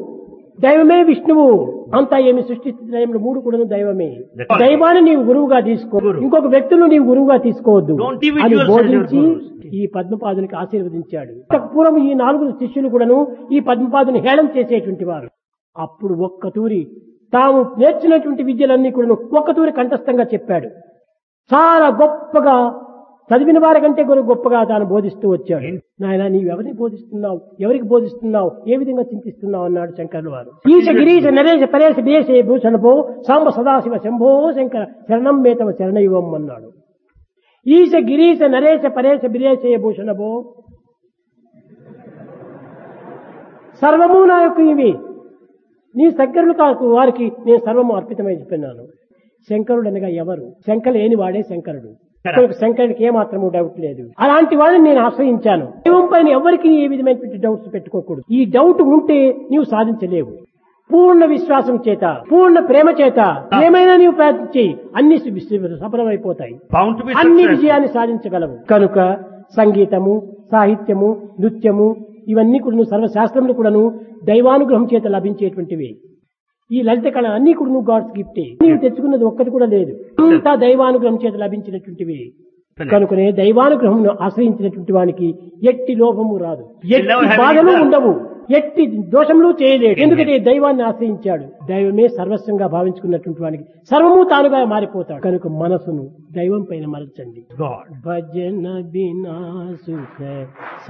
దైవమే విష్ణువు అంతా ఏమి సృష్టిస్తున్న మూడు కూడా దైవమే That's- దైవాన్ని నీవు గురువుగా తీసుకో గురువు. ఇంకొక వ్యక్తులను నీవు గురువుగా తీసుకోవద్దు Don't individuals అని as your బోధించి gurus. ఈ పద్మపాదునికి ఆశీర్వదించాడు ఇంతకు పూర్వం ఈ నాలుగు శిష్యులు కూడాను ఈ పద్మపాదుని హేళన చేసేటువంటి వారు అప్పుడు ఒక్క తూరి తాము నేర్చినటువంటి విద్యలన్నీ కూడాను ఒక్క తూరి కంఠస్థంగా చెప్పాడు చాలా గొప్పగా చదివిన వారి కంటే కూడా గొప్పగా తాను బోధిస్తూ వచ్చాడు నాయన నీవు ఎవరిని బోధిస్తున్నావు ఎవరికి బోధిస్తున్నావు ఏ విధంగా చింతిస్తున్నావు అన్నాడు శంకరులు వారు ఈశ గిరీశ నరేశ పరేశ దేశే భూషణభో సాంబ సదాశివ శంభో శంకర శరణం మేతవ శరణయువం అన్నాడు ఈశ గిరీశ నరేశ పరేశ బిరేశయ భూషణభో సర్వము నా యొక్క ఇవి నీ శంకరులు కాకు వారికి నేను సర్వము అర్పితమై చెప్పినాను శంకరుడు అనగా ఎవరు శంకర లేని వాడే శంకరుడు కనుక శంకరుడికి ఏమాత్రము డౌట్ లేదు అలాంటి వాడిని నేను ఆశ్రయించాను దైవం పైన ఎవరికి ఏ విధమైనటువంటి డౌట్స్ పెట్టుకోకూడదు ఈ డౌట్ ఉంటే నీవు సాధించలేవు పూర్ణ విశ్వాసం చేత పూర్ణ ప్రేమ చేత ఏమైనా నీవు ప్రయత్నించి అన్ని సు- సఫలమైపోతాయి Bound to be అన్ని successful. విజయాన్ని సాధించగలవు కనుక సంగీతము సాహిత్యము నృత్యము ఇవన్నీ కూడా సర్వశాస్త్రములు కూడాను దైవానుగ్రహం చేత లభించేటువంటివి ఈ లలిత కళ అన్ని కూడా గాడ్స్ గిఫ్టే నీవు తెచ్చుకున్నది ఒక్కటి కూడా లేదు అంతా దైవానుగ్రహం చేత లభించినటువంటివి కనుకనే దైవానుగ్రహం ఆశ్రయించినటువంటి వానికి ఎట్టి లోపము రాదు ఎట్టి never have బాధలు any ఉండవు ఎట్టి దోషములు చేయలేడు ఎందుకంటే దైవాన్ని ఆశ్రయించాడు దైవమే సర్వస్వంగా భావించుకున్నటువంటి వానికి సర్వము తానుగా మారిపోతాడు కనుక మనసును దైవం పైన మరచండి God. భజన బినా సుఖ